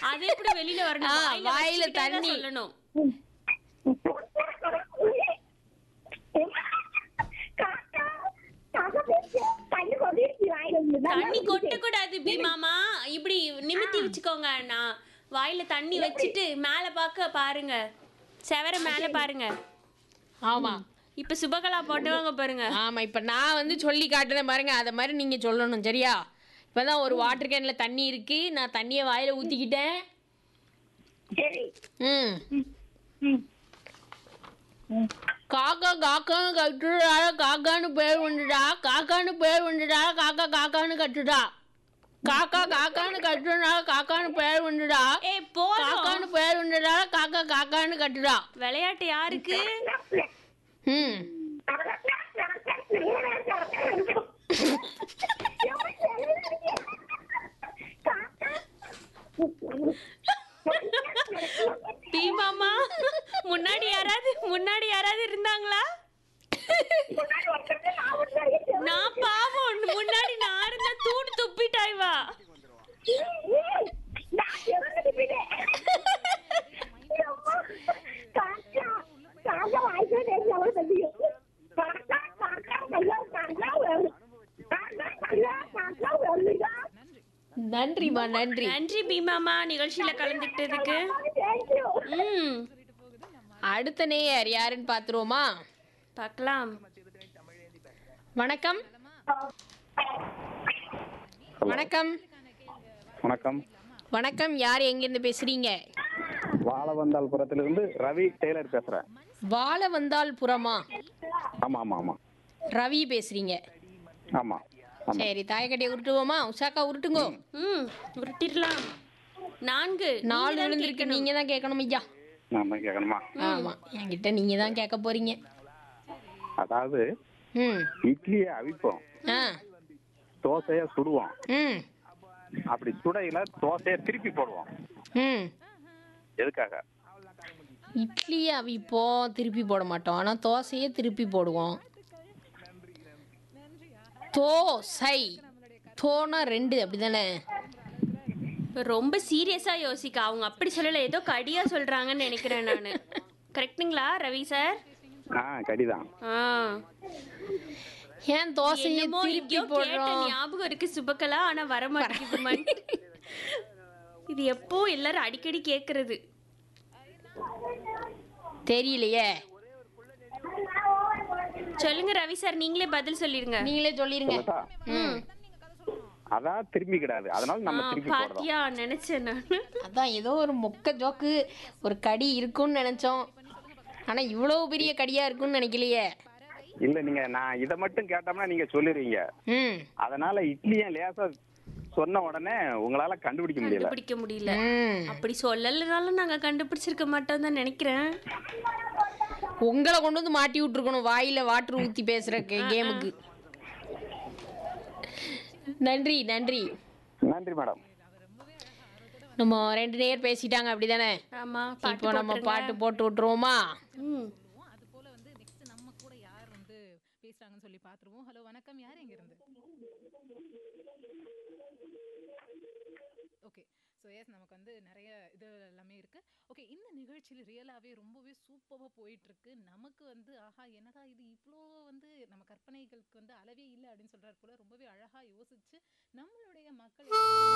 அது எப்படி வெளியில வரணும் ஆ, வாயில வாயில வச்சுக்கிட்டே தான் தண்ணி. சொல்லணும் தண்ணி கொட்ட கூடாது பீமாமா இப்படி நிமித்தி வச்சுக்கோங்க அண்ணா வாயில தண்ணி வச்சுட்டு மேல பார்க்க பாருங்க செவர மேல பாருங்க ஆமா இப்ப சுபகலா போட்டுவாங்க பாருங்க ஆமா இப்ப நான் வந்து சொல்லி காட்டுறேன் பாருங்க அத மாதிரி நீங்க சொல்லணும் சரியா இப்பதான் ஒரு வாட்டர் கேன்ல தண்ணி இருக்கு நான் தண்ணிய வாயில ஊத்திக்கிட்டேன் ம் காக்கா காக்கான்னு கட்டுடா காக்கான்னு பேர் வந்துடா காக்கான்னு பேர் வந்துடா காக்கா காக்கான்னு கட்டுடா காக்கா காக்கான்னு கட்டுடா காக்கான்னு பேர் வந்துடா ஏ போதும் காக்கான்னு பேர் வந்துடா காக்கா காக்கான்னு கட்டுடா விளையாட்டு யாருக்கு ம் பீமாமா முன்னாடி யாராவது முன்னாடி யாராவது இருந்தாங்களா நான் பாவம் முன்னாடி நான் இருந்த தூண் துப்பிட்டாய் வா நன்றிம்மா நன்றி நன்றி பீமாமா நிகழ்ச்சியில கலந்துக்கிட்டதுக்கு ம் அடுத்த நேயர் யாருன்னு பாத்துருவோமா பார்க்கலாம் வணக்கம் வணக்கம் வணக்கம் வணக்கம் யார் எங்கிருந்து பேசுறீங்க வாழவந்தால் புறத்திலிருந்து ரவி டெய்லர் பேசுறேன் வாழ வந்தால் புறமா ஆமா ஆமா ஆமா ரவி பேசுறீங்க ஆமா ஆமா சரி தாயக்கட்டையை உருட்டுவோமா உஷாக்கா உருட்டுங்கோ ம் உருட்டிடலாம் நான்கு நாலு நீங்க தான் விழுந்திருக்கு கேட்கணும். நீங்க தான் கேட்கணும் ஐயா நாம கேட்கணுமா ஆமா என்கிட்ட நீங்க தான் கேட்க போறீங்க அதாவது ம் இட்லியை அவிப்போம் ஆ தோசைய சுடுவோம் ம் அப்படி சுடையில தோசைய திருப்பி போடுவோம் ம் எதுக்காக இட்லியை அவிப்போம் திருப்பி போட மாட்டோம் ஆனால் தோசையை திருப்பி போடுவோம் தோசை தோனா ரெண்டு அப்படிதானே இப்ப ரொம்ப சீரியஸா யோசிக்க அவங்க அப்படி சொல்லல ஏதோ கடியா சொல்றாங்கன்னு நினைக்கிறேன் நானு கரெக்ட்டுங்களா ரவி சார் ஆ கடிதான் ஆ ஏன் தோசையை என்னமோ திருப்பி எங்கேயோ கேட்ட போடுறோம் ஞாபகம் இருக்கு சுபக்கலா ஆனா வர மாட்டேங்குது இது எப்போ எல்லாரும் அடிக்கடி கேக்குறது தெரியலையே சொல்லுங்க ரவி சார் நீங்களே பதில் சொல்லிருங்க நீங்களே சொல்லிருங்க சொல்லட்டா? ம் அதான் திரும்பி கிடாது அதனால நம்ம ஆ, திருப்பி போடுறோம் பாத்தியா நினைச்சேன் நான் அதான் ஏதோ ஒரு மொக்க ஜோக்கு ஒரு கடி இருக்கும்னு நினைச்சோம் ஆனா இவ்வளவு பெரிய கடியா இருக்கும்னு நினைக்கலையே இல்ல நீங்க நான் இதை மட்டும் கேட்டோம்னா நீங்க சொல்லிடுவீங்க ம் அதனால இட்லியும் லேசா சொன்ன உடனே உங்களால கண்டுபிடிக்க முடியல கண்டுபிடிக்க முடியல ம் அப்படி சொல்லலைனாலும் நாங்க கண்டுபிடிச்சிருக்க மாட்டோம் தான் நினைக்கிறேன் உங்களை கொண்டு வந்து மாட்டி விட்டுருக்கணும் வாயில வாட்டர் ஊத்தி பேசுற கே- கேமுக்கு நன்றி நன்றி நன்றி மேடம் நம்ம ரெண்டு நேர் பேசிட்டாங்க அப்படிதானே ஆமா இப்போ நம்ம பாட்டு பாட்டு போட்டு விட்டுருவோமா ம் அது போல வந்து நெக்ஸ்ட் நம்ம கூட யார் வந்து பேசுறாங்கன்னு சொல்லி பாத்துருவோம் ஹலோ வணக்கம் யார் எங்க இருந்து ஓகே ஸோ எஸ் நமக்கு வந்து நிறைய இது எல்லாமே இருக்கு ஓகே இந்த நிகழ்ச்சியில் ரியலாகவே ரொம்பவே சூப்பராக போயிட்டு இருக்கு நமக்கு வந்து ஆஹா என்னடா இது இவ்வளோ வந்து நம்ம கற்பனைகளுக்கு வந்து அளவே இல்லை அப்படின்னு சொல்றாரு போல ரொம்பவே அழகா யோசிச்சு நம்மளுடைய மக்கள்